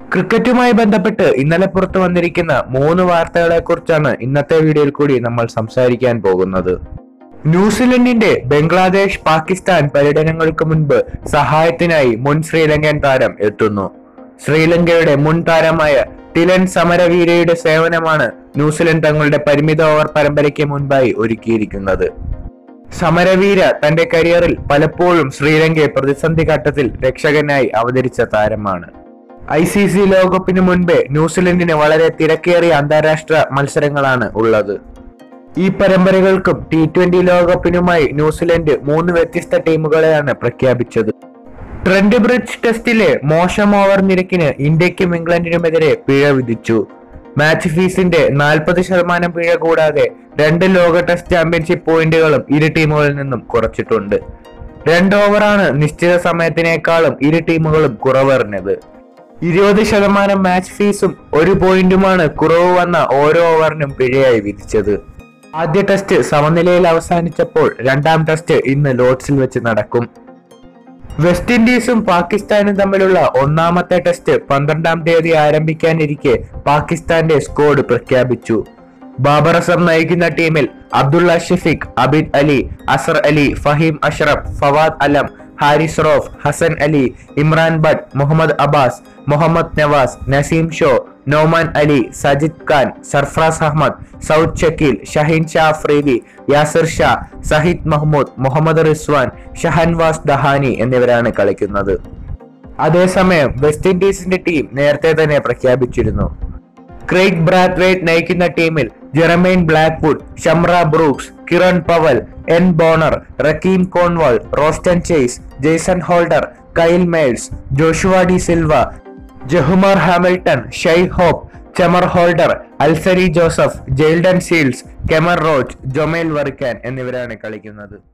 ക്രിക്കറ്റുമായി ബന്ധപ്പെട്ട് ഇന്നലെ പുറത്തു വന്നിരിക്കുന്ന മൂന്ന് വാർത്തകളെ കുറിച്ചാണ് ഇന്നത്തെ വീഡിയോയിൽ കൂടി നമ്മൾ സംസാരിക്കാൻ പോകുന്നത് ന്യൂസിലൻഡിന്റെ ബംഗ്ലാദേശ് പാകിസ്ഥാൻ പര്യടനങ്ങൾക്ക് മുൻപ് സഹായത്തിനായി മുൻ ശ്രീലങ്കൻ താരം എത്തുന്നു ശ്രീലങ്കയുടെ മുൻ താരമായ ടിലൻ സമരവീരയുടെ സേവനമാണ് ന്യൂസിലൻഡ് തങ്ങളുടെ പരിമിത ഓവർ പരമ്പരയ്ക്ക് മുൻപായി ഒരുക്കിയിരിക്കുന്നത് സമരവീര തന്റെ കരിയറിൽ പലപ്പോഴും ശ്രീലങ്കയെ പ്രതിസന്ധി ഘട്ടത്തിൽ രക്ഷകനായി അവതരിച്ച താരമാണ് ഐ സി സി ലോകകപ്പിന് മുൻപേ ന്യൂസിലൻഡിന് വളരെ തിരക്കേറിയ അന്താരാഷ്ട്ര മത്സരങ്ങളാണ് ഉള്ളത് ഈ പരമ്പരകൾക്കും ടി ട്വന്റി ലോകകപ്പിനുമായി ന്യൂസിലൻഡ് മൂന്ന് വ്യത്യസ്ത ടീമുകളെയാണ് പ്രഖ്യാപിച്ചത് ട്രെൻഡ് ബ്രിഡ്ജ് ടെസ്റ്റിലെ മോശം ഓവർ നിരക്കിന് ഇന്ത്യക്കും ഇംഗ്ലണ്ടിനുമെതിരെ പിഴ വിധിച്ചു മാച്ച് ഫീസിന്റെ നാൽപ്പത് ശതമാനം പിഴ കൂടാതെ രണ്ട് ലോക ടെസ്റ്റ് ചാമ്പ്യൻഷിപ്പ് പോയിന്റുകളും ഇരു ടീമുകളിൽ നിന്നും കുറച്ചിട്ടുണ്ട് രണ്ട് ഓവറാണ് നിശ്ചിത സമയത്തിനേക്കാളും ഇരു ടീമുകളും കുറവറിഞ്ഞത് ഇരുപത് ശതമാനം മാച്ച് ഫീസും ഒരു പോയിന്റുമാണ് കുറവ് വന്ന ഓരോ ഓവറിനും പിഴയായി വിധിച്ചത് ആദ്യ ടെസ്റ്റ് സമനിലയിൽ അവസാനിച്ചപ്പോൾ രണ്ടാം ടെസ്റ്റ് ഇന്ന് ലോർഡ്സിൽ വെച്ച് നടക്കും വെസ്റ്റ് ഇൻഡീസും പാകിസ്ഥാനും തമ്മിലുള്ള ഒന്നാമത്തെ ടെസ്റ്റ് പന്ത്രണ്ടാം തീയതി ആരംഭിക്കാനിരിക്കെ പാകിസ്ഥാന്റെ സ്ക്വാഡ് പ്രഖ്യാപിച്ചു ബാബർ അസം നയിക്കുന്ന ടീമിൽ അബ്ദുള്ള ഷഫീഖ് അബിദ് അലി അസർ അലി ഫഹീം അഷ്റഫ് ഫവാദ് അലം ഹാരിസ് റോഫ് ഹസൻ അലി ഇമ്രാൻ ഭട്ട് മുഹമ്മദ് അബ്ബാസ് മുഹമ്മദ് നവാസ് നസീം ഷോ നോമാൻ അലി സജിദ് ഖാൻ സർഫറാസ് അഹമ്മദ് സൗദ് ഷക്കീൽ ഷഹീൻ ഷാ അഫ്രീദി യാസിർ ഷാ സഹിദ് മഹ്മൂദ് മുഹമ്മദ് റിസ്വാൻ ഷഹൻവാസ് ദഹാനി എന്നിവരാണ് കളിക്കുന്നത് അതേസമയം വെസ്റ്റ് ഇൻഡീസിന്റെ ടീം നേരത്തെ തന്നെ പ്രഖ്യാപിച്ചിരുന്നു ക്രെയ്ഗ് ബ്രാത്വേറ്റ് നയിക്കുന്ന ടീമിൽ Jermaine Blackwood Shamarh Brooks Kieran Powell N Bonner Rahkeem Cornwall Roston Chase Jason Holder Kyle Mayers Joshua Da Silva Jahmar Hamilton Shai Hope Chemar Holder Alzarri Joseph Jayden Seales Kemar Roach Jomel Warrican എന്നിവരാണ് കളിക്കുന്നത്